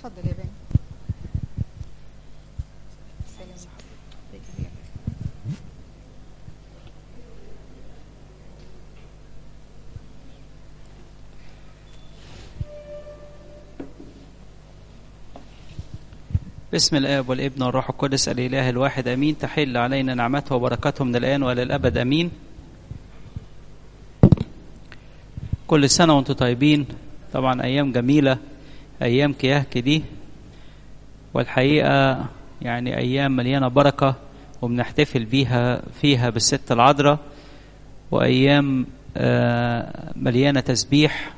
اتفضل يا بني سلام بسم الآب والابن والروح القدس الإله الواحد أمين تحل علينا نعمته وبركاته من الآن وإلى الأبد أمين كل سنة وأنتم طيبين طبعا أيام جميلة أيام كياهك دي والحقيقة يعني أيام مليانة بركة وبنحتفل بيها فيها بالست العذراء وأيام آه، مليانة تسبيح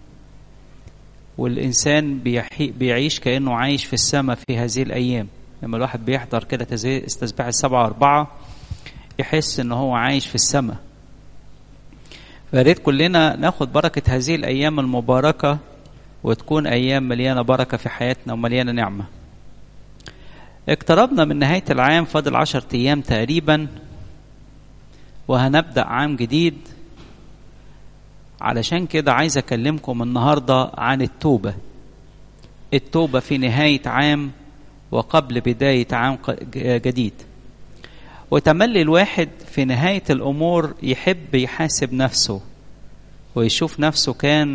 والإنسان بيحي بيعيش كأنه عايش في السماء في هذه الأيام لما الواحد بيحضر كده تزي- استسباح السبعة أربعة يحس إن هو عايش في السماء فياريت كلنا ناخد بركة هذه الأيام المباركة وتكون أيام مليانة بركة في حياتنا ومليانة نعمة اقتربنا من نهاية العام فاضل عشر أيام تقريبا وهنبدأ عام جديد علشان كده عايز أكلمكم النهاردة عن التوبة التوبة في نهاية عام وقبل بداية عام ق- ج- جديد وتملي الواحد في نهاية الأمور يحب يحاسب نفسه ويشوف نفسه كان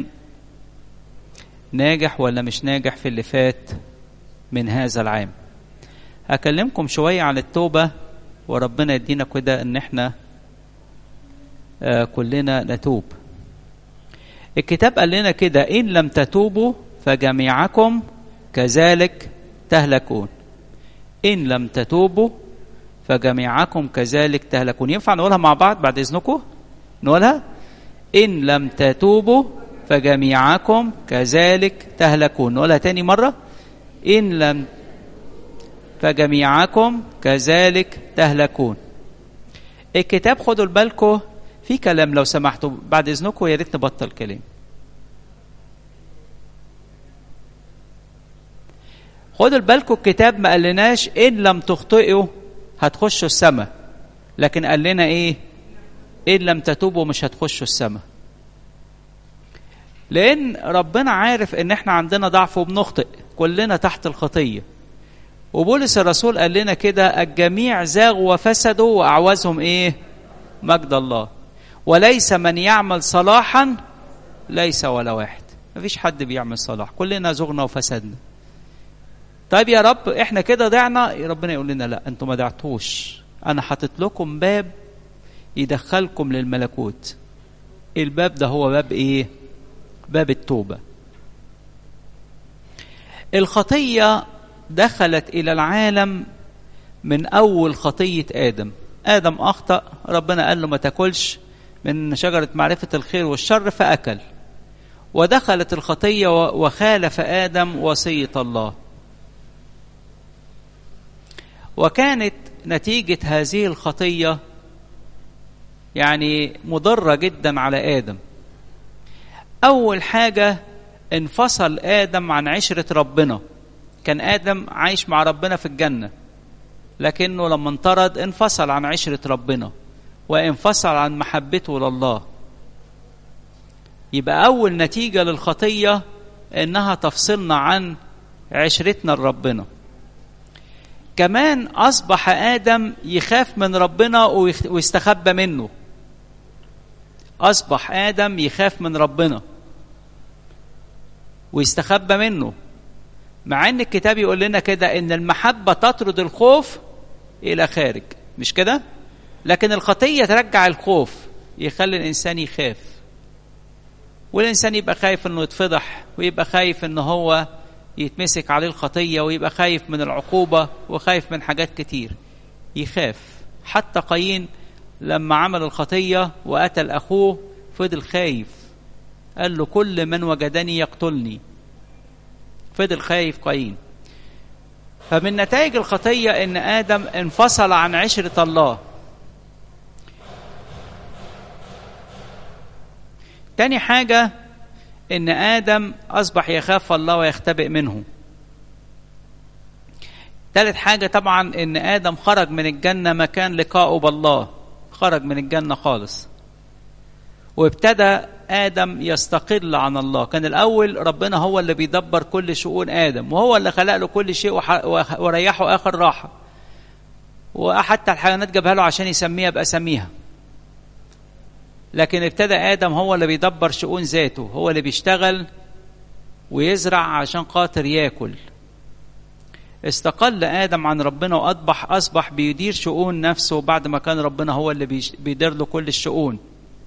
ناجح ولا مش ناجح في اللي فات من هذا العام هكلمكم شوية عن التوبة وربنا يدينا كده ان احنا آه كلنا نتوب الكتاب قال لنا كده إن لم تتوبوا فجميعكم كذلك تهلكون إن لم تتوبوا فجميعكم كذلك تهلكون ينفع نقولها مع بعض بعد إذنكم نقولها إن لم تتوبوا فجميعكم كذلك تهلكون نقولها تاني مرة إن لم فجميعكم كذلك تهلكون الكتاب خدوا بالكم في كلام لو سمحتوا بعد اذنكم يا ريت نبطل كلام خدوا بالكم الكتاب ما قالناش ان لم تخطئوا هتخشوا السماء لكن قال لنا ايه ان لم تتوبوا مش هتخشوا السماء لان ربنا عارف ان احنا عندنا ضعف وبنخطئ كلنا تحت الخطيه وبولس الرسول قال لنا كده الجميع زاغوا وفسدوا واعوزهم ايه مجد الله وليس من يعمل صلاحا ليس ولا واحد مفيش حد بيعمل صلاح كلنا زغنا وفسدنا طيب يا رب احنا كده ضعنا ربنا يقول لنا لا انتوا ما ضعتوش انا حاطط لكم باب يدخلكم للملكوت الباب ده هو باب ايه باب التوبه الخطيه دخلت الى العالم من اول خطيه ادم ادم اخطا ربنا قال له ما تاكلش من شجره معرفه الخير والشر فاكل ودخلت الخطيه وخالف ادم وصيه الله وكانت نتيجه هذه الخطيه يعني مضره جدا على ادم اول حاجه انفصل ادم عن عشره ربنا كان ادم عايش مع ربنا في الجنه لكنه لما انطرد انفصل عن عشره ربنا وانفصل عن محبته لله يبقى اول نتيجه للخطيه انها تفصلنا عن عشرتنا لربنا كمان اصبح ادم يخاف من ربنا ويستخبى منه اصبح ادم يخاف من ربنا ويستخبى منه مع ان الكتاب يقول لنا كده ان المحبه تطرد الخوف الى خارج مش كده لكن الخطيه ترجع الخوف يخلي الانسان يخاف والانسان يبقى خايف انه يتفضح ويبقى خايف ان هو يتمسك عليه الخطيه ويبقى خايف من العقوبه وخايف من حاجات كتير يخاف حتى قايين لما عمل الخطيه وقتل اخوه فضل خايف قال له كل من وجدني يقتلني فضل خايف قايين فمن نتائج الخطيه ان ادم انفصل عن عشره الله تاني حاجه ان ادم اصبح يخاف الله ويختبئ منه تالت حاجة طبعا إن آدم خرج من الجنة مكان لقائه بالله خرج من الجنة خالص وابتدى آدم يستقل عن الله كان الأول ربنا هو اللي بيدبر كل شؤون آدم وهو اللي خلق له كل شيء وريحه آخر راحة وحتى الحيوانات جابها له عشان يسميها بأساميها لكن ابتدى آدم هو اللي بيدبر شؤون ذاته هو اللي بيشتغل ويزرع عشان خاطر ياكل استقل آدم عن ربنا وأصبح أصبح بيدير شؤون نفسه بعد ما كان ربنا هو اللي بيدير له كل الشؤون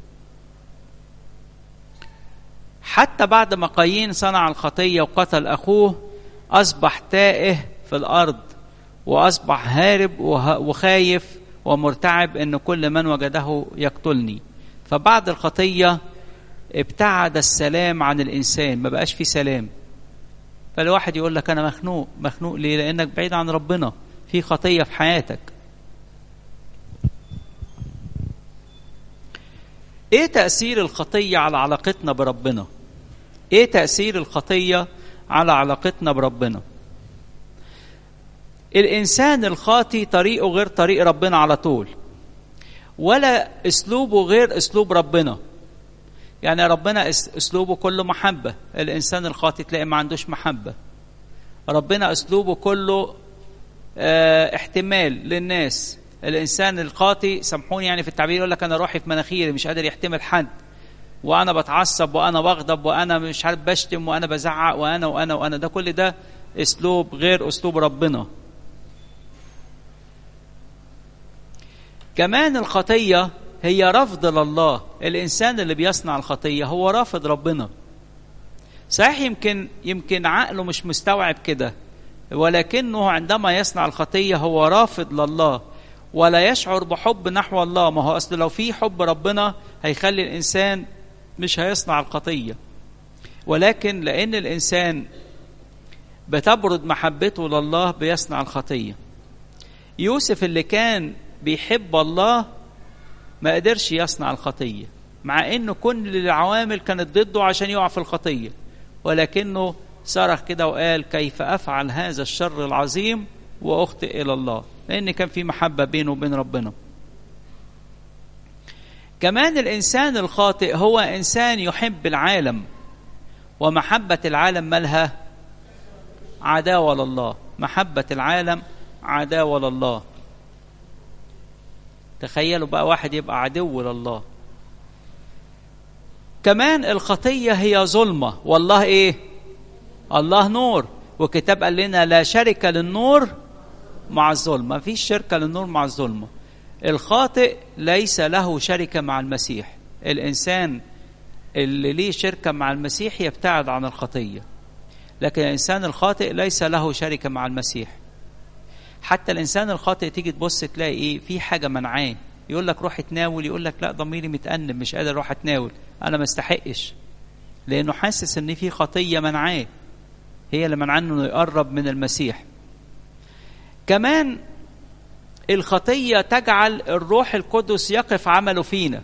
حتى بعد ما قايين صنع الخطية وقتل أخوه أصبح تائه في الأرض وأصبح هارب وخايف ومرتعب أن كل من وجده يقتلني فبعد الخطية ابتعد السلام عن الإنسان ما بقاش في سلام فالواحد يقول لك أنا مخنوق مخنوق ليه لأنك بعيد عن ربنا في خطية في حياتك ايه تأثير الخطية على علاقتنا بربنا ايه تأثير الخطية على علاقتنا بربنا الإنسان الخاطي طريقه غير طريق ربنا على طول ولا أسلوبه غير أسلوب ربنا يعني ربنا أسلوبه كله محبة الإنسان الخاطي تلاقي ما عندوش محبة ربنا أسلوبه كله اه احتمال للناس الانسان القاطي سامحوني يعني في التعبير يقول لك انا روحي في مناخيري مش قادر يحتمل حد وانا بتعصب وانا بغضب وانا مش عارف بشتم وانا بزعق وانا وانا وانا ده كل ده اسلوب غير اسلوب ربنا كمان الخطيه هي رفض لله الانسان اللي بيصنع الخطيه هو رافض ربنا صحيح يمكن يمكن عقله مش مستوعب كده ولكنه عندما يصنع الخطيه هو رافض لله ولا يشعر بحب نحو الله ما هو اصل لو في حب ربنا هيخلي الانسان مش هيصنع الخطيه ولكن لان الانسان بتبرد محبته لله بيصنع الخطيه يوسف اللي كان بيحب الله ما قدرش يصنع الخطيه مع انه كل العوامل كانت ضده عشان يقع في الخطيه ولكنه صرخ كده وقال كيف افعل هذا الشر العظيم واخطئ الى الله لان كان في محبه بينه وبين ربنا كمان الانسان الخاطئ هو انسان يحب العالم ومحبه العالم مالها عداوه لله محبه العالم عداوه لله تخيلوا بقى واحد يبقى عدو لله كمان الخطيه هي ظلمه والله ايه الله نور وكتاب قال لنا لا شركه للنور مع الظلم ما فيش شركة للنور مع الظلمة الخاطئ ليس له شركة مع المسيح الإنسان اللي ليه شركة مع المسيح يبتعد عن الخطية لكن الإنسان الخاطئ ليس له شركة مع المسيح حتى الإنسان الخاطئ تيجي تبص تلاقي إيه في حاجة منعاه يقول لك روح اتناول يقول لك لا ضميري متأنب مش قادر اروح اتناول انا ما استحقش لانه حاسس ان في خطيه منعاه هي اللي منعاه انه يقرب من المسيح كمان الخطيه تجعل الروح القدس يقف عمله فينا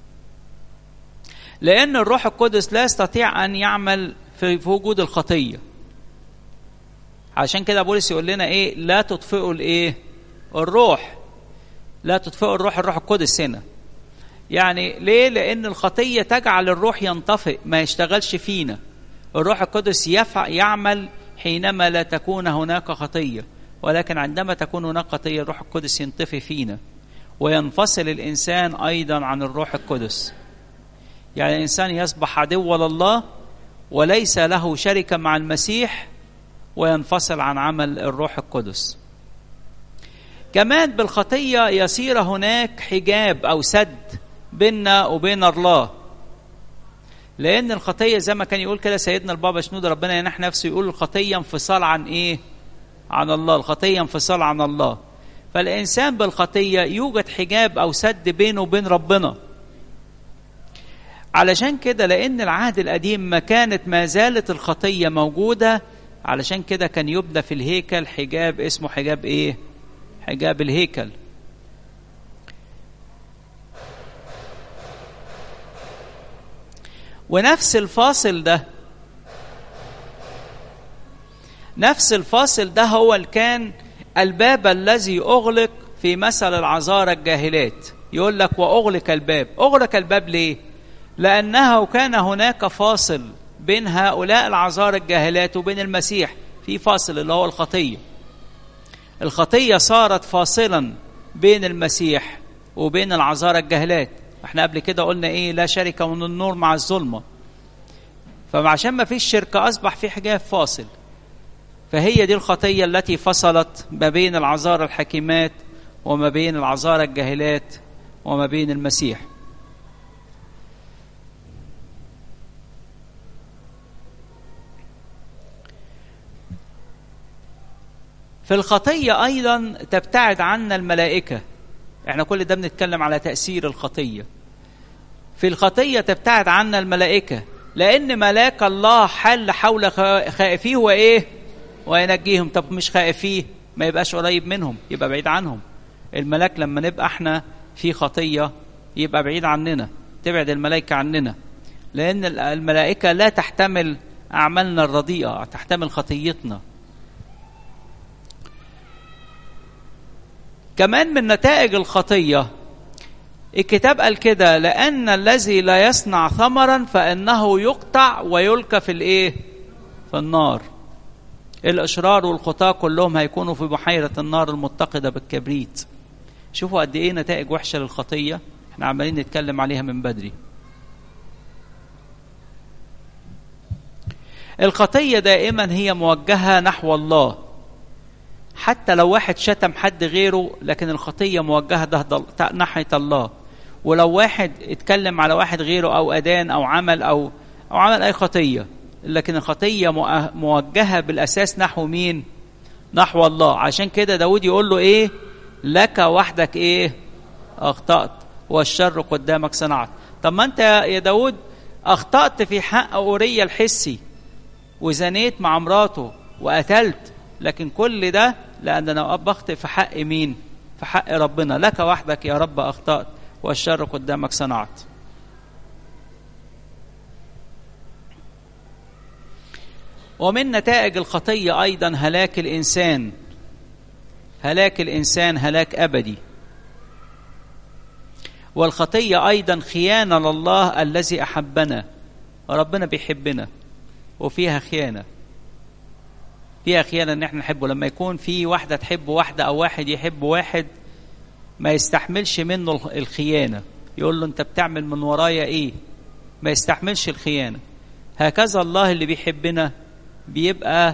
لان الروح القدس لا يستطيع ان يعمل في وجود الخطيه عشان كده بولس يقول لنا ايه لا تطفئوا الايه الروح لا تطفئوا الروح الروح القدس هنا يعني ليه لان الخطيه تجعل الروح ينطفئ ما يشتغلش فينا الروح القدس يفع يعمل حينما لا تكون هناك خطيه ولكن عندما تكون هناك خطيه الروح القدس ينطفي فينا وينفصل الانسان ايضا عن الروح القدس يعني الانسان يصبح عدو لله وليس له شركه مع المسيح وينفصل عن عمل الروح القدس كمان بالخطيه يصير هناك حجاب او سد بيننا وبين الله لان الخطيه زي ما كان يقول كده سيدنا البابا شنود ربنا ينح نفسه يقول الخطيه انفصال عن ايه عن الله الخطيه انفصال عن الله فالانسان بالخطيه يوجد حجاب او سد بينه وبين ربنا علشان كده لان العهد القديم ما كانت ما زالت الخطيه موجوده علشان كده كان يبنى في الهيكل حجاب اسمه حجاب ايه حجاب الهيكل ونفس الفاصل ده نفس الفاصل ده هو اللي كان الباب الذي اغلق في مثل العذارى الجاهلات يقول لك واغلق الباب اغلق الباب ليه لأنه كان هناك فاصل بين هؤلاء العذار الجاهلات وبين المسيح في فاصل اللي هو الخطية الخطية صارت فاصلا بين المسيح وبين العذارى الجاهلات احنا قبل كده قلنا ايه لا شركة من النور مع الظلمة فعشان ما فيش شركة أصبح في حجاب فاصل فهي دي الخطية التي فصلت ما بين العذارى الحكيمات وما بين العذارى الجاهلات وما بين المسيح في الخطية أيضا تبتعد عنا الملائكة احنا كل ده بنتكلم على تأثير الخطية في الخطية تبتعد عنا الملائكة لأن ملاك الله حل حول خائفيه وإيه وينجيهم طب مش خائفيه ما يبقاش قريب منهم يبقى بعيد عنهم الملاك لما نبقى احنا في خطية يبقى بعيد عننا تبعد الملائكة عننا لأن الملائكة لا تحتمل أعمالنا الرديئة تحتمل خطيتنا كمان من نتائج الخطية الكتاب قال كده لأن الذي لا يصنع ثمرا فإنه يقطع ويلقى في الإيه؟ في النار. الأشرار والخطاة كلهم هيكونوا في بحيرة النار المتقدة بالكبريت. شوفوا قد إيه نتائج وحشة للخطية، إحنا عمالين نتكلم عليها من بدري. الخطية دائما هي موجهة نحو الله. حتى لو واحد شتم حد غيره لكن الخطية موجهة ده ناحية الله ولو واحد اتكلم على واحد غيره أو أدان أو عمل أو أو عمل أي خطية لكن الخطية موجهة بالأساس نحو مين؟ نحو الله عشان كده داود يقول له إيه؟ لك وحدك إيه؟ أخطأت والشر قدامك صنعت طب ما أنت يا داود أخطأت في حق أورية الحسي وزنيت مع مراته وقتلت لكن كل ده لأن أنا بخطئ في حق مين؟ في حق ربنا لك وحدك يا رب أخطأت والشر قدامك صنعت ومن نتائج الخطية أيضا هلاك الإنسان هلاك الإنسان هلاك أبدي والخطية أيضا خيانة لله الذي أحبنا ربنا بيحبنا وفيها خيانة فيها خيانة إن إحنا نحبه لما يكون في واحدة تحب واحدة أو واحد يحب واحد ما يستحملش منه الخيانة يقول له أنت بتعمل من ورايا إيه ما يستحملش الخيانة هكذا الله اللي بيحبنا بيبقى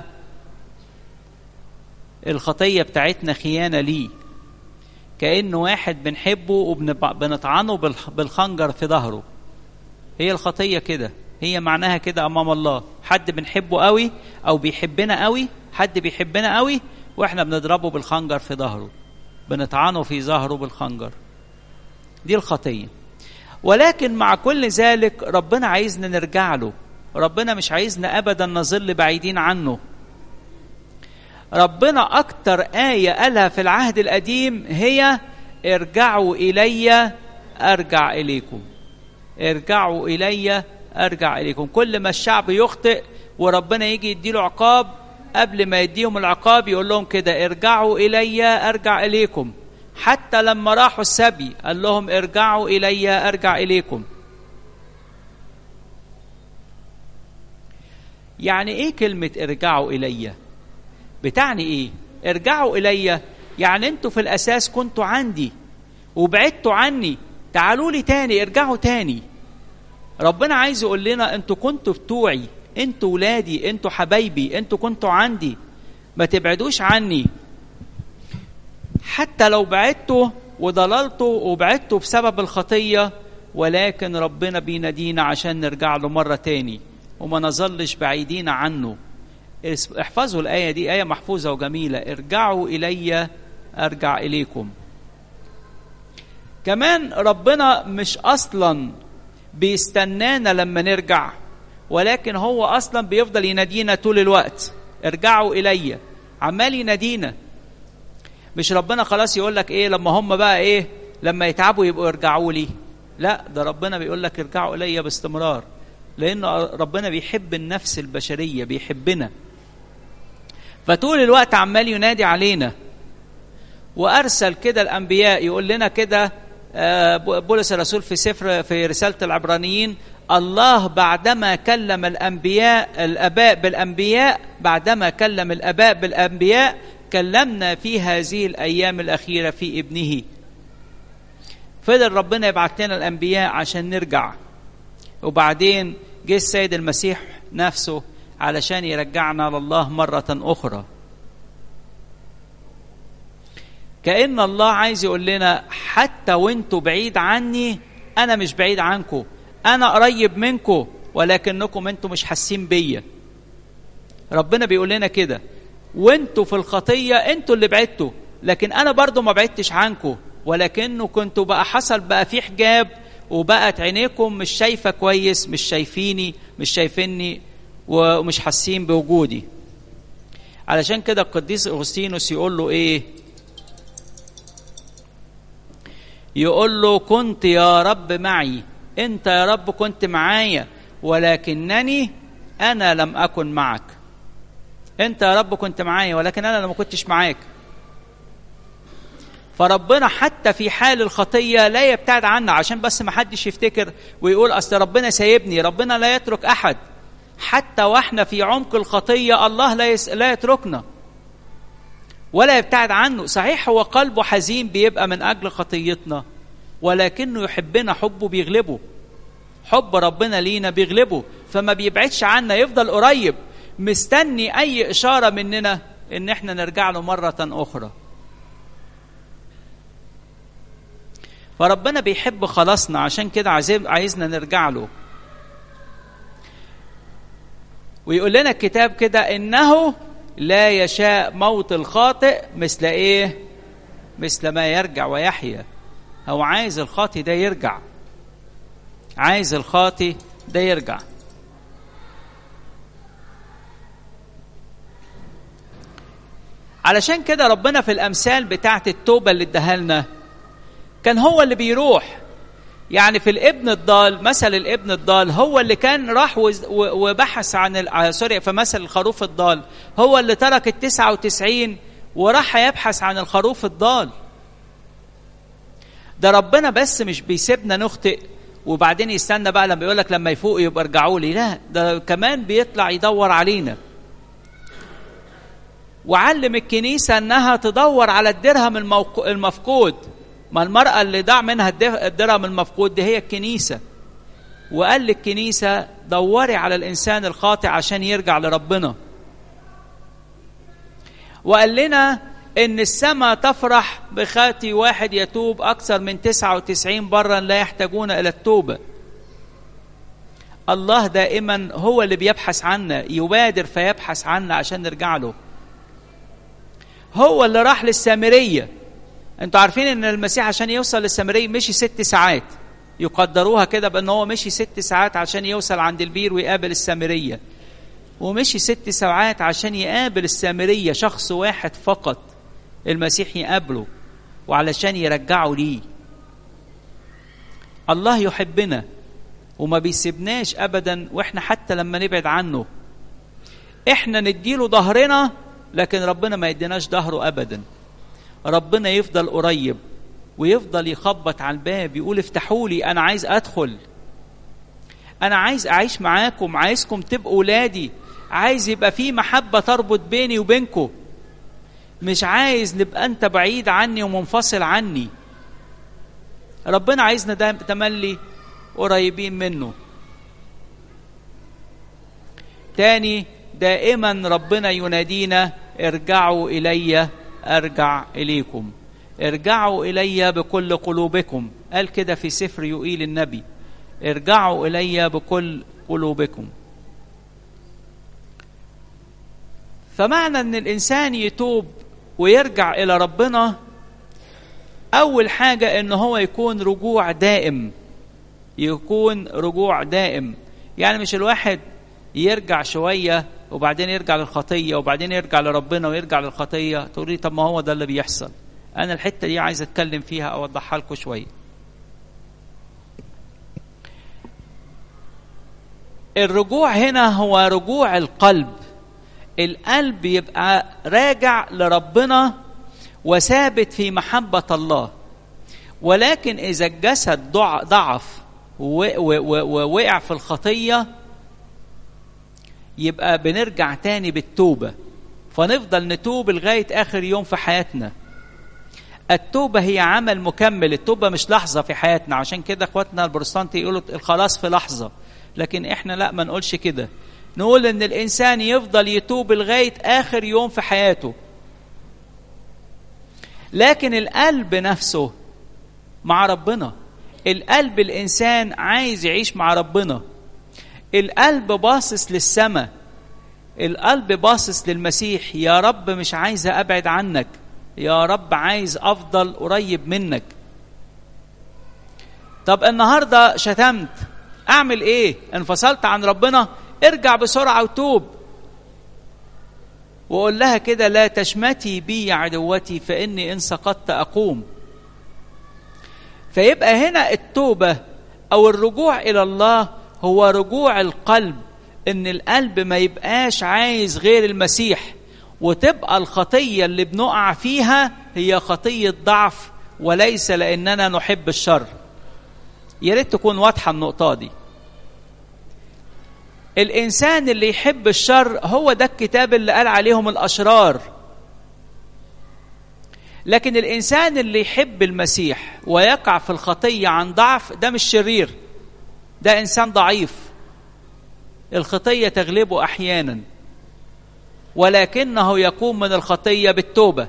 الخطية بتاعتنا خيانة ليه كأنه واحد بنحبه وبنطعنه بالخنجر في ظهره هي الخطية كده هي معناها كده أمام الله حد بنحبه قوي أو بيحبنا قوي حد بيحبنا قوي وإحنا بنضربه بالخنجر في ظهره بنطعنه في ظهره بالخنجر دي الخطية ولكن مع كل ذلك ربنا عايزنا نرجع له ربنا مش عايزنا أبدا نظل بعيدين عنه ربنا أكتر آية قالها في العهد القديم هي ارجعوا إلي أرجع إليكم ارجعوا إلي أرجع إليكم كل ما الشعب يخطئ وربنا يجي يديله عقاب قبل ما يديهم العقاب يقول لهم كده ارجعوا إلي أرجع إليكم حتى لما راحوا السبي قال لهم ارجعوا إلي أرجع إليكم يعني ايه كلمة ارجعوا إلي بتعني ايه ارجعوا إلي يعني انتوا في الأساس كنتوا عندي وبعدتوا عني تعالوا لي تاني ارجعوا تاني ربنا عايز يقول لنا انتوا كنتوا بتوعي انتوا ولادي انتوا حبايبي انتوا كنتوا عندي ما تبعدوش عني حتى لو بعدتوا وضللتوا وبعدتوا بسبب الخطية ولكن ربنا بينادينا عشان نرجع له مرة تاني وما نظلش بعيدين عنه احفظوا الآية دي آية محفوظة وجميلة ارجعوا إلي أرجع إليكم كمان ربنا مش أصلا بيستنانا لما نرجع ولكن هو أصلا بيفضل ينادينا طول الوقت ارجعوا إلي عمال ينادينا مش ربنا خلاص يقول لك ايه لما هم بقى ايه لما يتعبوا يبقوا يرجعوا لي لا ده ربنا بيقول لك ارجعوا الي باستمرار لان ربنا بيحب النفس البشريه بيحبنا فطول الوقت عمال ينادي علينا وارسل كده الانبياء يقول لنا كده بولس الرسول في سفر في رسالة العبرانيين الله بعدما كلم الأنبياء الآباء بالأنبياء بعدما كلم الآباء بالأنبياء كلمنا في هذه الأيام الأخيرة في ابنه فضل ربنا يبعت لنا الأنبياء عشان نرجع وبعدين جه السيد المسيح نفسه علشان يرجعنا لله مرة أخرى كأن الله عايز يقول لنا حتى وانتوا بعيد عني أنا مش بعيد عنكم أنا قريب منكم ولكنكم انتوا مش حاسين بيا ربنا بيقول لنا كده وانتوا في الخطية انتوا اللي بعدتوا لكن أنا برضو ما بعدتش عنكم ولكنه كنتوا بقى حصل بقى في حجاب وبقت عينيكم مش شايفة كويس مش شايفيني مش شايفيني ومش حاسين بوجودي علشان كده القديس أغسطينوس يقول له إيه يقول له كنت يا رب معي انت يا رب كنت معايا ولكنني انا لم اكن معك انت يا رب كنت معايا ولكن انا ما كنتش معاك فربنا حتى في حال الخطيه لا يبتعد عنا عشان بس ما حدش يفتكر ويقول اصل ربنا سايبني ربنا لا يترك احد حتى واحنا في عمق الخطيه الله لا يس... لا يتركنا ولا يبتعد عنه صحيح هو قلبه حزين بيبقى من اجل خطيتنا ولكنه يحبنا حبه بيغلبه حب ربنا لينا بيغلبه فما بيبعدش عنا يفضل قريب مستني اي اشاره مننا ان احنا نرجع له مره اخرى فربنا بيحب خلاصنا عشان كده عايزنا نرجع له ويقول لنا الكتاب كده انه لا يشاء موت الخاطئ مثل ايه مثل ما يرجع ويحيا هو عايز الخاطي ده يرجع عايز الخاطي ده يرجع علشان كده ربنا في الامثال بتاعت التوبه اللي اداها لنا كان هو اللي بيروح يعني في الابن الضال مثل الابن الضال هو اللي كان راح وبحث عن ال... سوري في مثل الخروف الضال هو اللي ترك التسعة وتسعين وراح يبحث عن الخروف الضال ده ربنا بس مش بيسيبنا نخطئ وبعدين يستنى بقى لما يقول لك لما يفوق يبقى ارجعوا لي لا ده كمان بيطلع يدور علينا وعلم الكنيسة انها تدور على الدرهم الموق... المفقود ما المرأة اللي ضاع منها الدرهم المفقود دي هي الكنيسة وقال للكنيسة دوري على الإنسان الخاطئ عشان يرجع لربنا وقال لنا إن السماء تفرح بخاتي واحد يتوب أكثر من 99 برا لا يحتاجون إلى التوبة الله دائما هو اللي بيبحث عنا يبادر فيبحث عنا عشان نرجع له هو اللي راح للسامريه انتوا عارفين ان المسيح عشان يوصل للسامريه مشي ست ساعات يقدروها كده بان هو مشي ست ساعات عشان يوصل عند البير ويقابل السامريه ومشي ست ساعات عشان يقابل السامريه شخص واحد فقط المسيح يقابله وعلشان يرجعه ليه الله يحبنا وما بيسيبناش ابدا واحنا حتى لما نبعد عنه احنا نديله ظهرنا لكن ربنا ما يديناش ظهره ابدا ربنا يفضل قريب ويفضل يخبط على الباب يقول افتحوا لي انا عايز ادخل انا عايز اعيش معاكم عايزكم تبقوا ولادي عايز يبقى في محبه تربط بيني وبينكم مش عايز نبقى انت بعيد عني ومنفصل عني ربنا عايزنا ده تملي قريبين منه تاني دائما ربنا ينادينا ارجعوا الي ارجع اليكم ارجعوا الي بكل قلوبكم قال كده في سفر يوئيل النبي ارجعوا الي بكل قلوبكم فمعنى ان الانسان يتوب ويرجع الى ربنا اول حاجه ان هو يكون رجوع دائم يكون رجوع دائم يعني مش الواحد يرجع شويه وبعدين يرجع للخطيه وبعدين يرجع لربنا ويرجع للخطيه تقول لي طب ما هو ده اللي بيحصل انا الحته دي عايز اتكلم فيها اوضحها لكم شويه الرجوع هنا هو رجوع القلب القلب يبقى راجع لربنا وثابت في محبه الله ولكن إذا الجسد ضعف ووقع في الخطية يبقى بنرجع تاني بالتوبة فنفضل نتوب لغاية آخر يوم في حياتنا التوبة هي عمل مكمل التوبة مش لحظة في حياتنا عشان كده اخواتنا البروتستانت يقولوا الخلاص في لحظة لكن احنا لا ما نقولش كده نقول ان الانسان يفضل يتوب لغاية اخر يوم في حياته لكن القلب نفسه مع ربنا القلب الانسان عايز يعيش مع ربنا القلب باصص للسماء القلب باصص للمسيح يا رب مش عايز ابعد عنك يا رب عايز افضل قريب منك طب النهارده شتمت اعمل ايه انفصلت عن ربنا ارجع بسرعه وتوب وقول لها كده لا تشمتي بي يا عدوتي فاني ان سقطت اقوم فيبقى هنا التوبه او الرجوع الى الله هو رجوع القلب ان القلب ما يبقاش عايز غير المسيح وتبقى الخطيه اللي بنقع فيها هي خطيه ضعف وليس لاننا نحب الشر يا ريت تكون واضحه النقطه دي الانسان اللي يحب الشر هو ده الكتاب اللي قال عليهم الاشرار لكن الانسان اللي يحب المسيح ويقع في الخطيه عن ضعف ده مش شرير ده انسان ضعيف الخطيه تغلبه احيانا ولكنه يقوم من الخطيه بالتوبه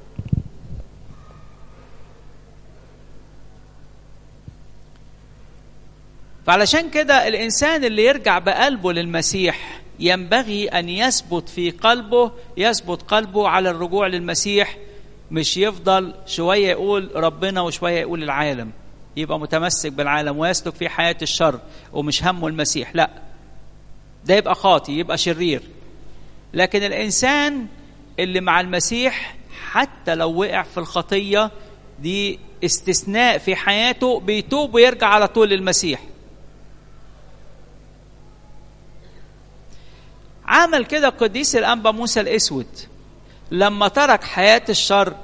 فعلشان كده الانسان اللي يرجع بقلبه للمسيح ينبغي ان يثبت في قلبه يثبت قلبه على الرجوع للمسيح مش يفضل شويه يقول ربنا وشويه يقول العالم يبقى متمسك بالعالم ويسلك في حياه الشر ومش همه المسيح لا ده يبقى خاطي يبقى شرير لكن الانسان اللي مع المسيح حتى لو وقع في الخطيه دي استثناء في حياته بيتوب ويرجع على طول للمسيح عمل كده القديس الانبا موسى الاسود لما ترك حياه الشر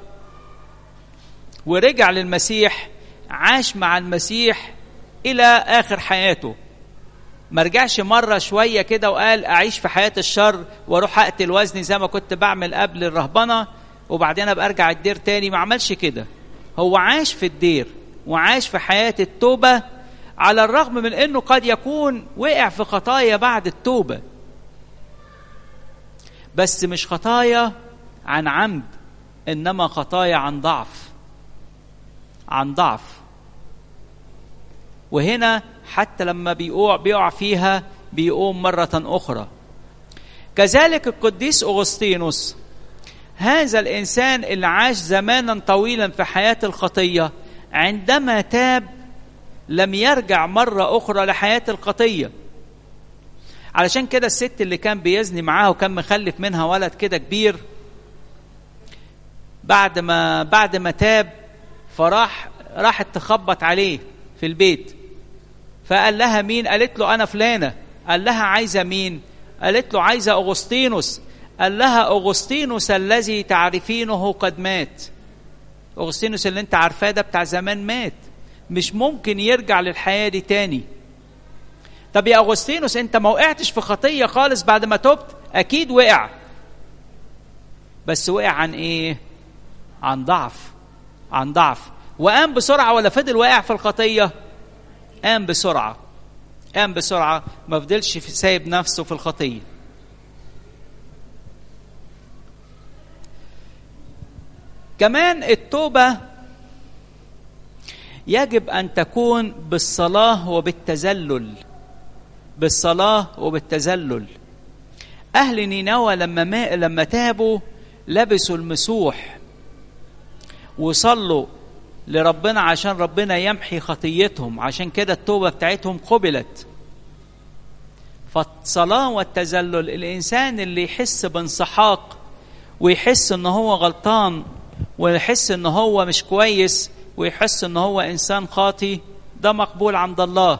ورجع للمسيح عاش مع المسيح الى اخر حياته ما رجعش مره شويه كده وقال اعيش في حياه الشر واروح اقتل وزني زي ما كنت بعمل قبل الرهبنه وبعدين ابقى ارجع الدير تاني ما عملش كده هو عاش في الدير وعاش في حياه التوبه على الرغم من انه قد يكون وقع في خطايا بعد التوبه بس مش خطايا عن عمد انما خطايا عن ضعف عن ضعف وهنا حتى لما بيقع بيقع فيها بيقوم مرة أخرى كذلك القديس أغسطينوس هذا الإنسان اللي عاش زمانا طويلا في حياة الخطية عندما تاب لم يرجع مرة أخرى لحياة الخطية علشان كده الست اللي كان بيزني معاها وكان مخلف منها ولد كده كبير بعد ما بعد ما تاب فراح راحت تخبط عليه في البيت فقال لها مين قالت له انا فلانه قال لها عايزه مين قالت له عايزه اغسطينوس قال لها اغسطينوس الذي تعرفينه قد مات اغسطينوس اللي انت عارفاه ده بتاع زمان مات مش ممكن يرجع للحياه دي تاني طب يا اغسطينوس انت ما وقعتش في خطيه خالص بعد ما تبت اكيد وقع بس وقع عن ايه عن ضعف عن ضعف وقام بسرعه ولا فضل واقع في الخطيه قام بسرعه قام بسرعه ما فضلش في سايب نفسه في الخطيه كمان التوبه يجب ان تكون بالصلاه وبالتذلل بالصلاه وبالتذلل اهل نينوى لما ما لما تابوا لبسوا المسوح وصلوا لربنا عشان ربنا يمحي خطيتهم عشان كده التوبه بتاعتهم قبلت فالصلاه والتذلل الانسان اللي يحس بانسحاق ويحس ان هو غلطان ويحس ان هو مش كويس ويحس ان هو انسان خاطي ده مقبول عند الله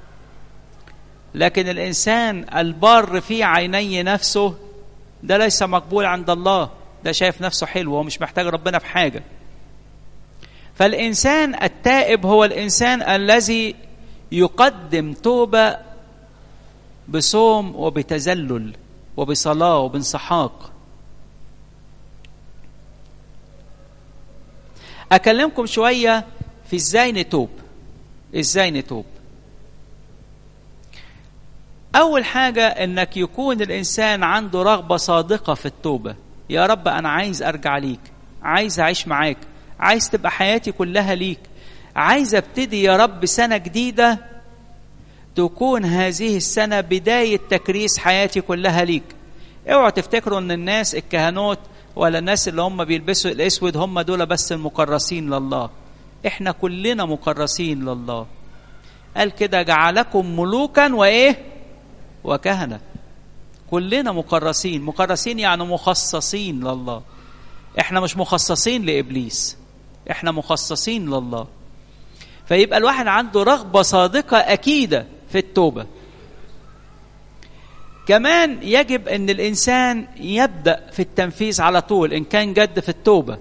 لكن الانسان البار في عيني نفسه ده ليس مقبول عند الله ده شايف نفسه حلو ومش محتاج ربنا في حاجه فالإنسان التائب هو الإنسان الذي يقدم توبة بصوم وبتذلل وبصلاة وبانسحاق أكلمكم شوية في إزاي نتوب إزاي نتوب أول حاجة إنك يكون الإنسان عنده رغبة صادقة في التوبة يا رب أنا عايز أرجع ليك عايز أعيش معاك عايز تبقى حياتي كلها ليك عايز ابتدي يا رب سنة جديدة تكون هذه السنة بداية تكريس حياتي كلها ليك اوعوا تفتكروا ان الناس الكهنوت ولا الناس اللي هم بيلبسوا الاسود هم دول بس المكرسين لله احنا كلنا مكرسين لله قال كده جعلكم ملوكا وايه وكهنه كلنا مكرسين مكرسين يعني مخصصين لله احنا مش مخصصين لابليس احنا مخصصين لله فيبقى الواحد عنده رغبه صادقه اكيده في التوبه كمان يجب ان الانسان يبدا في التنفيذ على طول ان كان جد في التوبه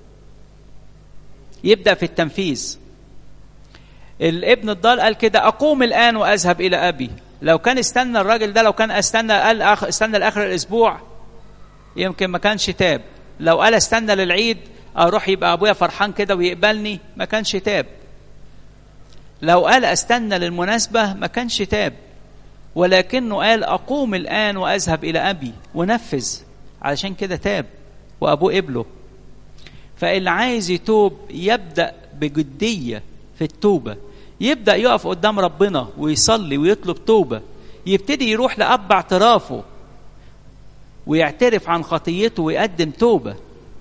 يبدا في التنفيذ الابن الضال قال كده اقوم الان واذهب الى ابي لو كان استنى الراجل ده لو كان استنى قال أخ استنى لاخر الاسبوع يمكن ما كانش تاب لو قال استنى للعيد اروح يبقى ابويا فرحان كده ويقبلني ما كانش تاب لو قال استنى للمناسبه ما كانش تاب ولكنه قال اقوم الان واذهب الى ابي ونفذ علشان كده تاب وابوه قبله فاللي عايز يتوب يبدا بجديه في التوبه يبدا يقف قدام ربنا ويصلي ويطلب توبه يبتدي يروح لاب اعترافه ويعترف عن خطيته ويقدم توبه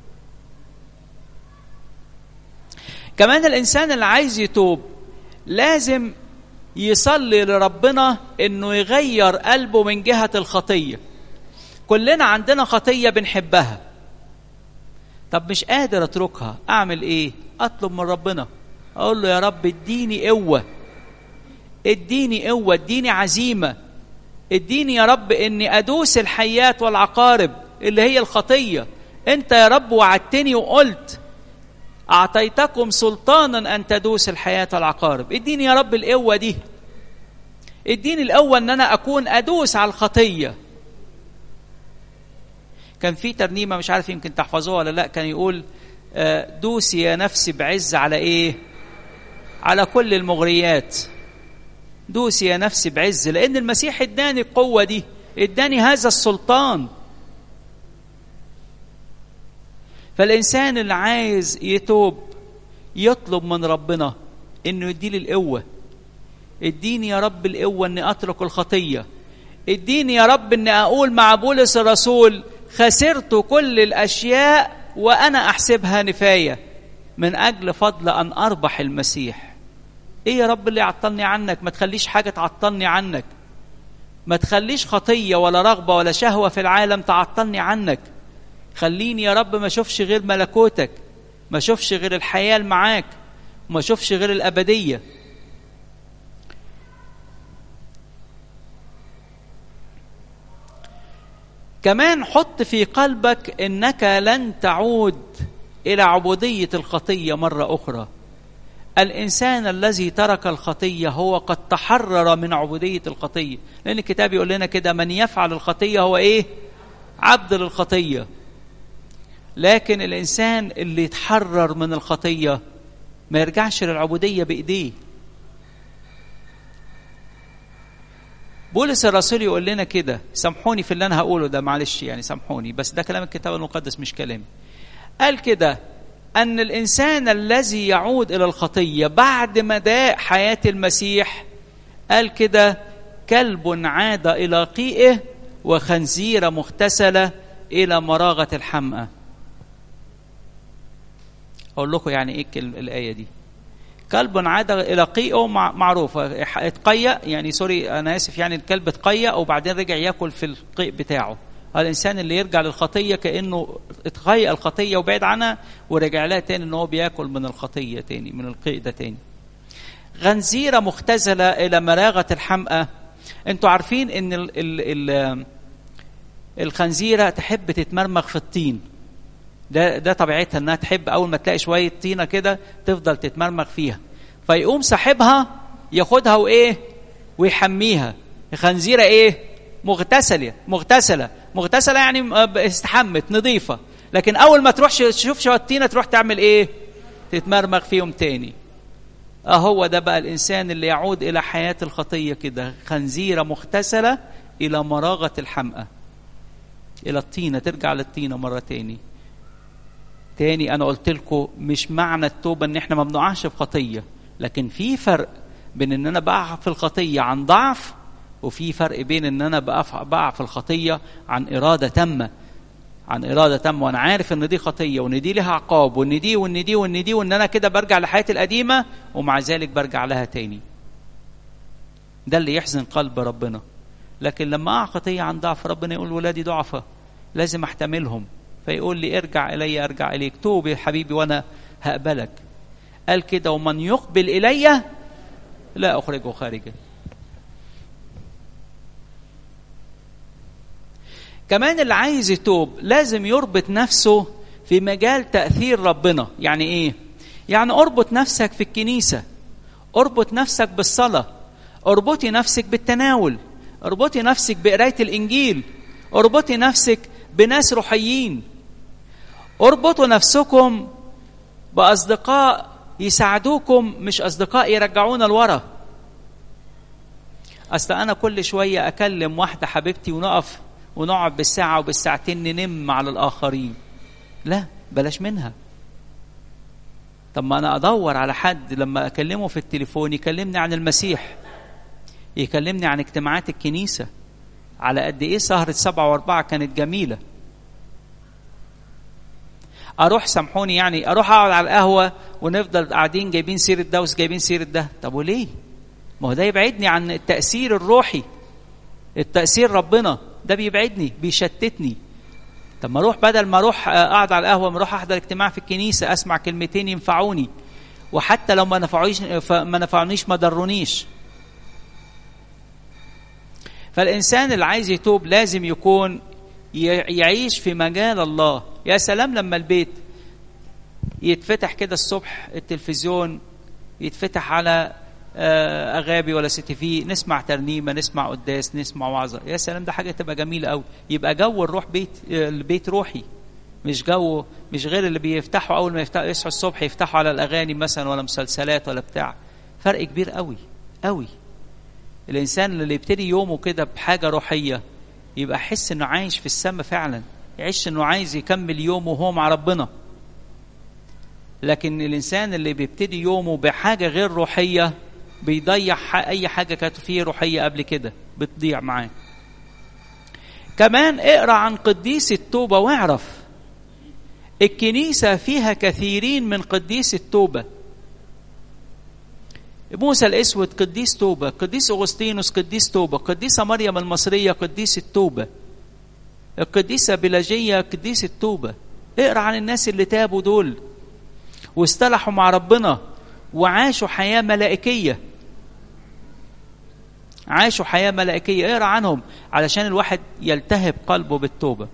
كمان الانسان اللي عايز يتوب لازم يصلي لربنا انه يغير قلبه من جهه الخطيه كلنا عندنا خطيه بنحبها طب مش قادر اتركها اعمل ايه اطلب من ربنا اقول له يا رب اديني قوه اديني قوه اديني عزيمه اديني يا رب اني ادوس الحيات والعقارب اللي هي الخطيه انت يا رب وعدتني وقلت اعطيتكم سلطانا ان تدوس الحياه والعقارب اديني يا رب القوه دي اديني القوه ان انا اكون ادوس على الخطيه كان في ترنيمه مش عارف يمكن تحفظوها ولا لا كان يقول دوسي يا نفسي بعز على ايه على كل المغريات دوسي يا نفسي بعز لان المسيح اداني القوه دي اداني هذا السلطان فالانسان اللي عايز يتوب يطلب من ربنا انه يديلي القوه اديني يا رب القوه اني اترك الخطيه اديني يا رب اني اقول مع بولس الرسول خسرت كل الاشياء وانا احسبها نفايه من اجل فضل ان اربح المسيح ايه يا رب اللي يعطلني عنك ما تخليش حاجه تعطلني عنك ما تخليش خطيه ولا رغبه ولا شهوه في العالم تعطلني عنك خليني يا رب ما اشوفش غير ملكوتك ما اشوفش غير الحياه معاك وما اشوفش غير الابديه كمان حط في قلبك انك لن تعود الى عبوديه الخطيه مره اخرى الانسان الذي ترك الخطيه هو قد تحرر من عبوديه الخطيه لان الكتاب يقول لنا كده من يفعل الخطيه هو ايه عبد للخطيه لكن الانسان اللي يتحرر من الخطيه ما يرجعش للعبوديه بايديه بولس الرسول يقول لنا كده سامحوني في اللي انا هقوله ده معلش يعني سامحوني بس ده كلام الكتاب المقدس مش كلامي قال كده ان الانسان الذي يعود الى الخطيه بعد مداء حياه المسيح قال كده كلب عاد الى قيئه وخنزيره مغتسله الى مراغه الحمأة اقول لكم يعني ايه الايه دي كلب عاد الى قيئه معروفه اتقيأ يعني سوري انا اسف يعني الكلب اتقيأ وبعدين رجع ياكل في القيء بتاعه الانسان اللي يرجع للخطيه كانه اتقيأ الخطيه وبعد عنها ورجع لها تاني ان هو بياكل من الخطيه تاني من القيء ده تاني غنزيره مختزله الى مراغه الحمأة انتوا عارفين ان ال ال ال الخنزيره تحب تتمرمغ في الطين ده ده طبيعتها انها تحب اول ما تلاقي شويه طينه كده تفضل تتمرمغ فيها فيقوم صاحبها ياخدها وايه ويحميها خنزيره ايه مغتسله مغتسله مغتسله يعني استحمت نظيفه لكن اول ما تروح تشوف شويه طينه تروح تعمل ايه تتمرمغ فيهم تاني اهو ده بقى الانسان اللي يعود الى حياه الخطيه كده خنزيره مغتسله الى مراغه الحمقى الى الطينه ترجع للطينه مره تاني تاني انا قلت لكم مش معنى التوبه ان احنا ما بنقعش في خطيه لكن في فرق بين ان انا بقع في الخطيه عن ضعف وفي فرق بين ان انا بقع في الخطيه عن اراده تامه عن اراده تامه وانا عارف ان دي خطيه وان دي لها عقاب وان دي وان دي وان دي وان انا كده برجع لحياتي القديمه ومع ذلك برجع لها تاني ده اللي يحزن قلب ربنا لكن لما اقع خطيه عن ضعف ربنا يقول ولادي ضعفة لازم احتملهم فيقول لي ارجع الي ارجع اليك توب يا حبيبي وانا هقبلك قال كده ومن يقبل الي لا اخرجه خارجا كمان اللي عايز يتوب لازم يربط نفسه في مجال تأثير ربنا يعني ايه يعني اربط نفسك في الكنيسة اربط نفسك بالصلاة اربطي نفسك بالتناول اربطي نفسك بقراية الإنجيل اربطي نفسك بناس روحيين اربطوا نفسكم بأصدقاء يساعدوكم مش أصدقاء يرجعونا لورا أصل أنا كل شوية أكلم واحدة حبيبتي ونقف ونقعد بالساعة وبالساعتين ننم على الآخرين لا بلاش منها طب ما أنا أدور على حد لما أكلمه في التليفون يكلمني عن المسيح يكلمني عن اجتماعات الكنيسة على قد إيه سهرة سبعة وأربعة كانت جميلة أروح سامحوني يعني أروح أقعد على القهوة ونفضل قاعدين جايبين سيرة ده وجايبين سيرة ده طب وليه؟ ما هو ده يبعدني عن التأثير الروحي التأثير ربنا ده بيبعدني بيشتتني طب ما اروح بدل ما اروح اقعد على القهوه ما اروح احضر اجتماع في الكنيسه اسمع كلمتين ينفعوني وحتى لو ما نفعونيش ما نفعونيش ما ضرونيش فالانسان اللي عايز يتوب لازم يكون يعيش في مجال الله يا سلام لما البيت يتفتح كده الصبح التلفزيون يتفتح على اغابي ولا سيتي في نسمع ترنيمه نسمع قداس نسمع وعظه يا سلام ده حاجه تبقى جميله قوي يبقى جو الروح بيت البيت روحي مش جو مش غير اللي بيفتحوا اول ما يفتحوا يصحوا الصبح يفتحوا على الاغاني مثلا ولا مسلسلات ولا بتاع فرق كبير قوي قوي الانسان اللي يبتدي يومه كده بحاجه روحيه يبقى يحس انه عايش في السماء فعلا يعيش انه عايز يكمل يومه وهو مع ربنا لكن الانسان اللي بيبتدي يومه بحاجه غير روحيه بيضيع اي حاجه كانت فيه روحيه قبل كده بتضيع معاه كمان اقرا عن قديس التوبه واعرف الكنيسه فيها كثيرين من قديس التوبه موسى الاسود قديس توبه قديس اغسطينوس قديس توبه قديسه مريم المصريه قديس التوبه القديسه بلاجيه قديس التوبه اقرا عن الناس اللي تابوا دول واصطلحوا مع ربنا وعاشوا حياه ملائكيه عاشوا حياه ملائكيه اقرا عنهم علشان الواحد يلتهب قلبه بالتوبه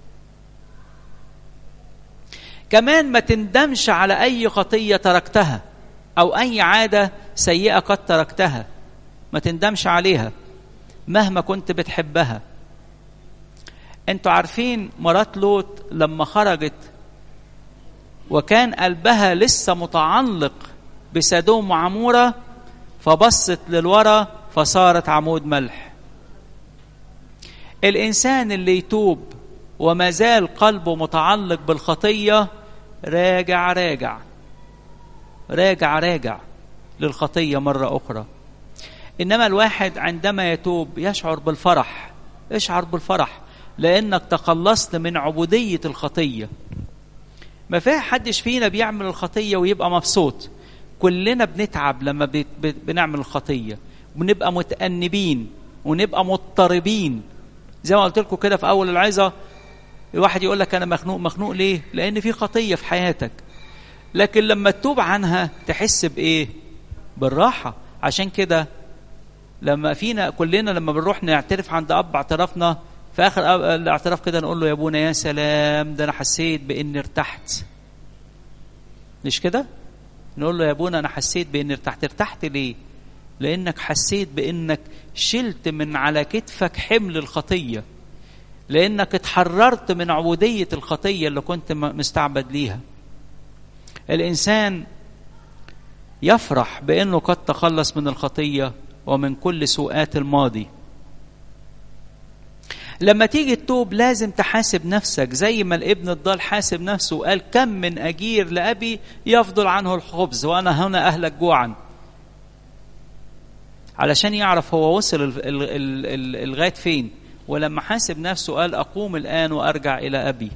كمان ما تندمش على اي خطيه تركتها او اي عاده سيئه قد تركتها ما تندمش عليها مهما كنت بتحبها انتوا عارفين مرات لوط لما خرجت وكان قلبها لسه متعلق بسدوم وعموره فبصت للورا فصارت عمود ملح الانسان اللي يتوب وما زال قلبه متعلق بالخطيه راجع راجع راجع راجع للخطيه مره اخرى انما الواحد عندما يتوب يشعر بالفرح اشعر بالفرح لانك تخلصت من عبوديه الخطيه ما في حدش فينا بيعمل الخطيه ويبقى مبسوط كلنا بنتعب لما بنعمل الخطيه ونبقى متأنبين ونبقى مضطربين زي ما قلت لكم كده في اول العظه الواحد يقول لك انا مخنوق مخنوق ليه لان في خطيه في حياتك لكن لما تتوب عنها تحس بايه بالراحه عشان كده لما فينا كلنا لما بنروح نعترف عند اب اعترافنا في اخر الاعتراف كده نقول له يا ابونا يا سلام ده انا حسيت باني ارتحت مش كده نقول له يا ابونا انا حسيت باني ارتحت ارتحت ليه لانك حسيت بانك شلت من على كتفك حمل الخطيه لانك اتحررت من عبوديه الخطيه اللي كنت مستعبد ليها الانسان يفرح بانه قد تخلص من الخطيه ومن كل سوءات الماضي لما تيجي تتوب لازم تحاسب نفسك زي ما الابن الضال حاسب نفسه وقال كم من أجير لأبي يفضل عنه الخبز وأنا هنا أهلك جوعا علشان يعرف هو وصل لغاية فين ولما حاسب نفسه قال أقوم الآن وأرجع إلى أبي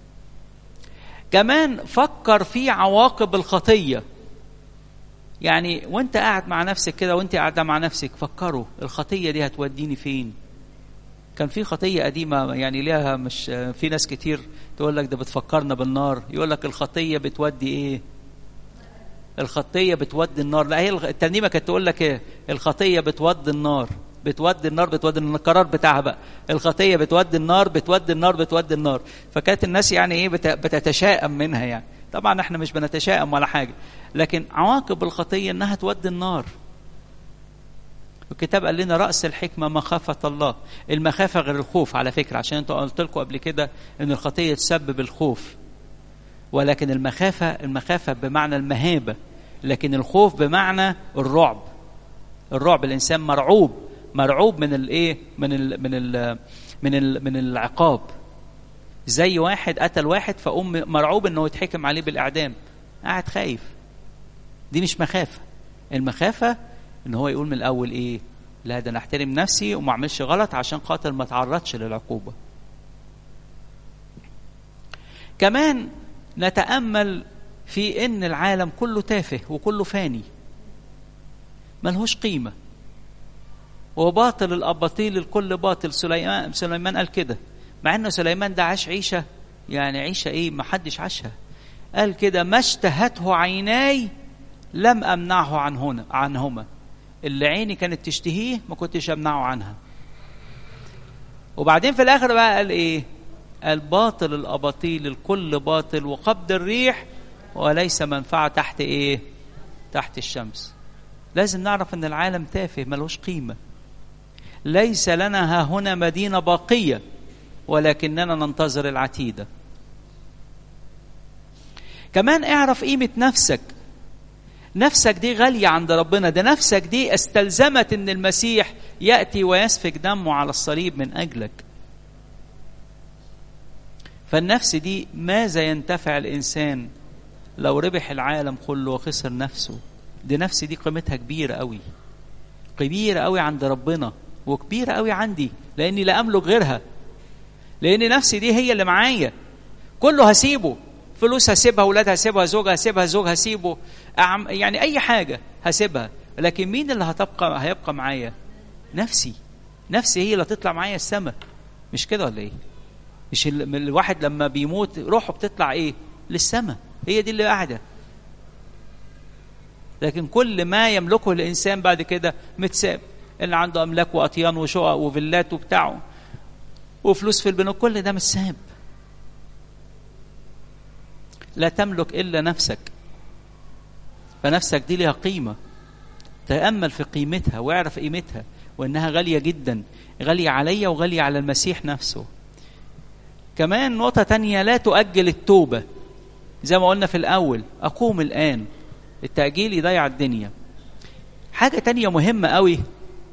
كمان فكر في عواقب الخطية يعني وانت قاعد مع نفسك كده وانت قاعدة مع نفسك فكروا الخطية دي هتوديني فين كان في خطية قديمة يعني ليها مش في ناس كتير تقول لك ده بتفكرنا بالنار يقول لك الخطية بتودي ايه الخطية بتودي النار لا هي الترنيمة كانت تقول لك ايه الخطية بتودي النار بتودي النار بتودي القرار بتاعها بقى الخطية بتودي النار بتودي النار بتودي النار فكانت الناس يعني ايه بتتشائم منها يعني طبعا احنا مش بنتشائم ولا حاجة لكن عواقب الخطية انها تودي النار الكتاب قال لنا رأس الحكمة مخافة الله المخافة غير الخوف على فكرة عشان انتوا قلت لكم قبل كده ان الخطية تسبب الخوف ولكن المخافة المخافة بمعنى المهابة لكن الخوف بمعنى الرعب الرعب الانسان مرعوب مرعوب من الايه من ال من ال من ال من العقاب زي واحد قتل واحد فأم مرعوب انه يتحكم عليه بالاعدام قاعد خايف دي مش مخافة المخافة ان هو يقول من الاول ايه لا ده انا احترم نفسي وما اعملش غلط عشان خاطر ما اتعرضش للعقوبه كمان نتامل في ان العالم كله تافه وكله فاني ملهوش قيمه وباطل الاباطيل الكل باطل سليمان سليمان قال كده مع ان سليمان ده عاش عيشه يعني عيشه ايه ما حدش عاشها قال كده ما اشتهته عيناي لم امنعه عن هنا عنهما اللي عيني كانت تشتهيه ما كنتش امنعه عنها وبعدين في الاخر بقى قال ايه قال باطل الاباطيل الكل باطل وقبض الريح وليس منفعه تحت ايه تحت الشمس لازم نعرف ان العالم تافه ملوش قيمه ليس لنا ها هنا مدينه باقيه ولكننا ننتظر العتيده كمان اعرف قيمه نفسك نفسك دي غالية عند ربنا ده نفسك دي استلزمت ان المسيح يأتي ويسفك دمه على الصليب من أجلك فالنفس دي ماذا ينتفع الإنسان لو ربح العالم كله وخسر نفسه دي نفس دي قيمتها كبيرة قوي كبيرة قوي عند ربنا وكبيرة قوي عندي لأني لا أملك غيرها لأن نفسي دي هي اللي معايا كله هسيبه فلوس هسيبها ولاد هسيبها زوج هسيبها زوج هسيبه أعم يعني اي حاجه هسيبها لكن مين اللي هتبقى هيبقى معايا نفسي نفسي هي اللي هتطلع معايا السماء مش كده ولا ايه مش الواحد لما بيموت روحه بتطلع ايه للسماء هي دي اللي قاعده لكن كل ما يملكه الانسان بعد كده متساب اللي عنده املاك واطيان وشقق وفيلات وبتاعه وفلوس في البنوك كل ده متساب لا تملك الا نفسك فنفسك دي ليها قيمه تامل في قيمتها واعرف قيمتها وانها غاليه جدا غاليه عليا وغاليه على المسيح نفسه كمان نقطه تانية لا تؤجل التوبه زي ما قلنا في الاول اقوم الان التاجيل يضيع الدنيا حاجه تانية مهمه قوي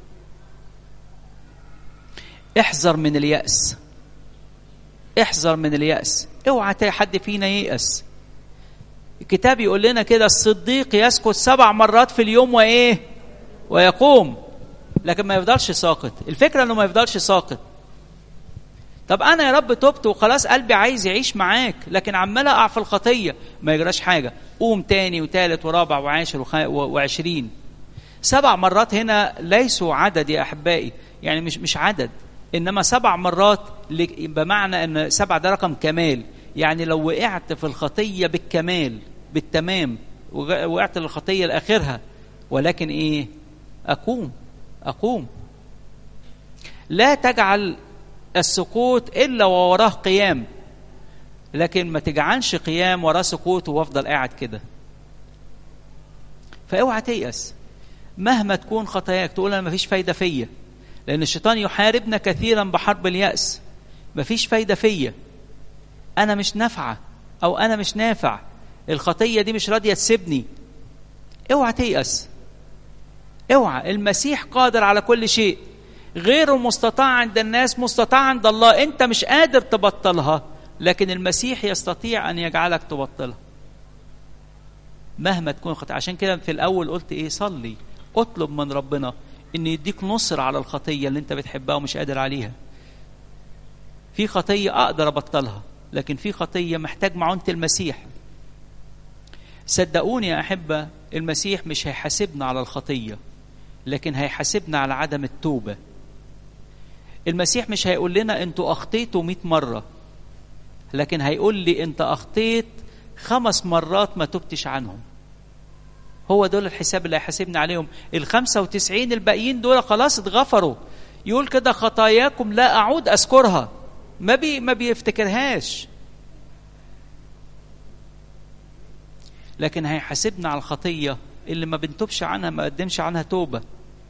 احذر من الياس احذر من الياس اوعى حد فينا ييأس الكتاب يقول لنا كده الصديق يسكت سبع مرات في اليوم وايه ويقوم لكن ما يفضلش ساقط الفكره انه ما يفضلش ساقط طب انا يا رب تبت وخلاص قلبي عايز يعيش معاك لكن عمال اقع في الخطيه ما يجراش حاجه قوم تاني وتالت ورابع وعاشر وخ... وعشرين سبع مرات هنا ليسوا عدد يا احبائي يعني مش مش عدد انما سبع مرات بمعنى ان سبع ده رقم كمال يعني لو وقعت في الخطيه بالكمال بالتمام وقعت للخطيه لاخرها ولكن ايه اقوم اقوم لا تجعل السقوط الا ووراه قيام لكن ما تجعلش قيام وراه سقوط وافضل قاعد كده فاوعى تيأس مهما تكون خطاياك تقول انا مفيش فايده فيا لان الشيطان يحاربنا كثيرا بحرب اليأس مفيش فايده فيا انا مش نافعه او انا مش نافع الخطيه دي مش راضيه تسيبني اوعى تيأس اوعى المسيح قادر على كل شيء غير مستطاع عند الناس مستطاع عند الله انت مش قادر تبطلها لكن المسيح يستطيع ان يجعلك تبطلها مهما تكون خطأ عشان كده في الاول قلت ايه صلي اطلب من ربنا ان يديك نصر على الخطيه اللي انت بتحبها ومش قادر عليها في خطيه اقدر ابطلها لكن في خطيه محتاج معونه المسيح صدقوني يا احبه المسيح مش هيحاسبنا على الخطيه لكن هيحاسبنا على عدم التوبه المسيح مش هيقول لنا انتوا اخطيتوا 100 مره لكن هيقول لي انت اخطيت خمس مرات ما تبتش عنهم هو دول الحساب اللي هيحاسبني عليهم ال 95 الباقيين دول خلاص اتغفروا يقول كده خطاياكم لا اعود اذكرها ما بي ما بيفتكرهاش لكن هيحاسبنا على الخطيه اللي ما بنتوبش عنها ما قدمش عنها توبه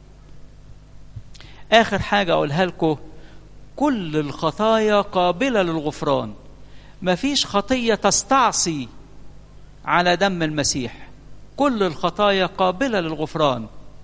اخر حاجه اقولها لكم كل الخطايا قابله للغفران ما فيش خطيه تستعصي على دم المسيح كل الخطايا قابله للغفران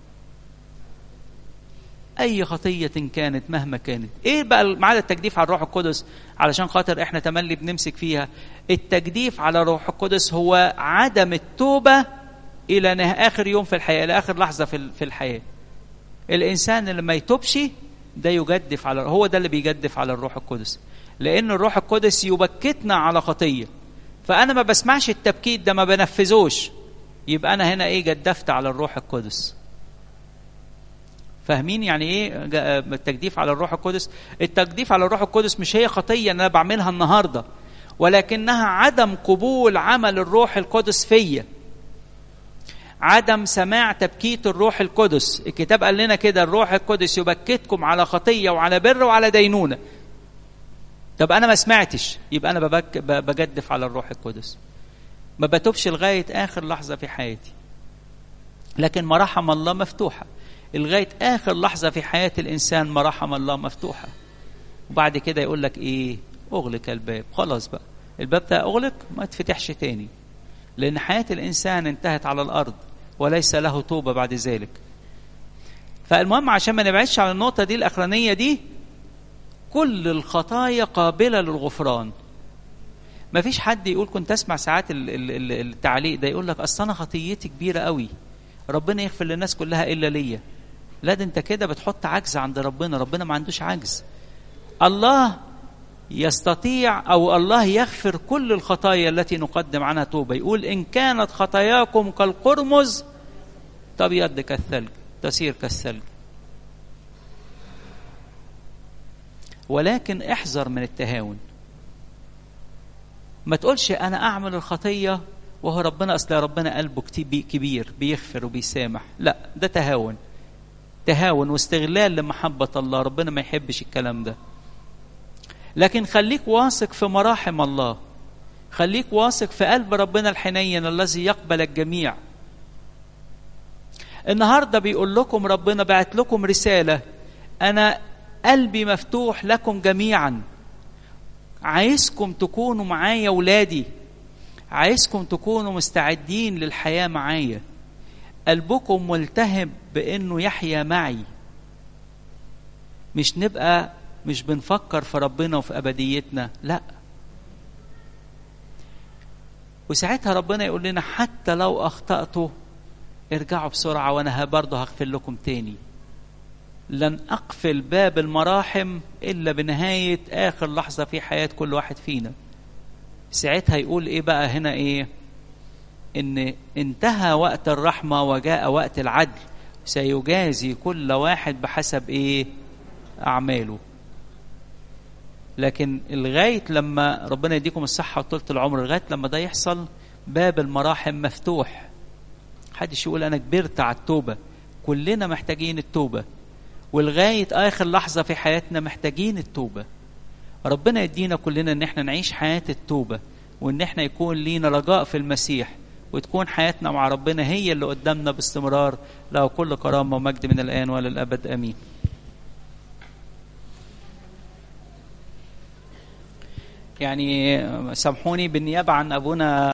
اي خطيه كانت مهما كانت ايه بقى معاد التجديف على الروح القدس علشان خاطر احنا تملي بنمسك فيها التجديف على الروح القدس هو عدم التوبه الى اخر يوم في الحياه الى اخر لحظه في الحياه الانسان اللي ما يتوبش ده يجدف على هو ده اللي بيجدف على الروح القدس لان الروح القدس يبكتنا على خطيه فانا ما بسمعش التبكيت ده ما بنفذوش يبقى انا هنا ايه جدفت على الروح القدس فاهمين يعني ايه التجديف على الروح القدس التجديف على الروح القدس مش هي خطيه ان انا بعملها النهارده ولكنها عدم قبول عمل الروح القدس فيا عدم سماع تبكيت الروح القدس الكتاب قال لنا كده الروح القدس يبكتكم على خطيه وعلى بر وعلى دينونه طب انا ما سمعتش يبقى انا ببك بجدف على الروح القدس ما بتوبش لغايه اخر لحظه في حياتي لكن مراحم الله مفتوحه لغايه اخر لحظه في حياه الانسان مراحم الله مفتوحه وبعد كده يقول لك ايه اغلق الباب خلاص بقى الباب ده اغلق ما تفتحش تاني لان حياه الانسان انتهت على الارض وليس له توبه بعد ذلك فالمهم عشان ما نبعدش عن النقطه دي الاخرانيه دي كل الخطايا قابله للغفران ما فيش حد يقول كنت اسمع ساعات التعليق ده يقول لك اصل انا خطيتي كبيره قوي ربنا يغفر للناس كلها الا ليا لا ده انت كده بتحط عجز عند ربنا ربنا ما عندوش عجز الله يستطيع او الله يغفر كل الخطايا التي نقدم عنها توبه يقول ان كانت خطاياكم كالقرمز تبيض كالثلج تسير كالثلج ولكن احذر من التهاون ما تقولش انا اعمل الخطيه وهو ربنا اصل ربنا قلبه كبير بيغفر وبيسامح لا ده تهاون تهاون واستغلال لمحبه الله ربنا ما يحبش الكلام ده لكن خليك واثق في مراحم الله خليك واثق في قلب ربنا الحنين الذي يقبل الجميع النهارده بيقول لكم ربنا بعت لكم رساله انا قلبي مفتوح لكم جميعا عايزكم تكونوا معايا ولادي عايزكم تكونوا مستعدين للحياه معايا قلبكم ملتهب بانه يحيا معي مش نبقى مش بنفكر في ربنا وفي ابديتنا لا وساعتها ربنا يقول لنا حتى لو اخطاتوا ارجعوا بسرعه وانا برضه هغفر لكم تاني لن اقفل باب المراحم الا بنهايه اخر لحظه في حياه كل واحد فينا ساعتها يقول ايه بقى هنا ايه ان انتهى وقت الرحمه وجاء وقت العدل سيجازي كل واحد بحسب ايه اعماله لكن لغايه لما ربنا يديكم الصحه وطولة العمر لغايه لما ده يحصل باب المراحم مفتوح محدش يقول انا كبرت على التوبه كلنا محتاجين التوبه ولغايه اخر لحظه في حياتنا محتاجين التوبه ربنا يدينا كلنا ان احنا نعيش حياه التوبه وان احنا يكون لينا رجاء في المسيح وتكون حياتنا مع ربنا هي اللي قدامنا باستمرار له كل كرامه ومجد من الان والى الابد امين يعني سامحوني بالنيابه عن ابونا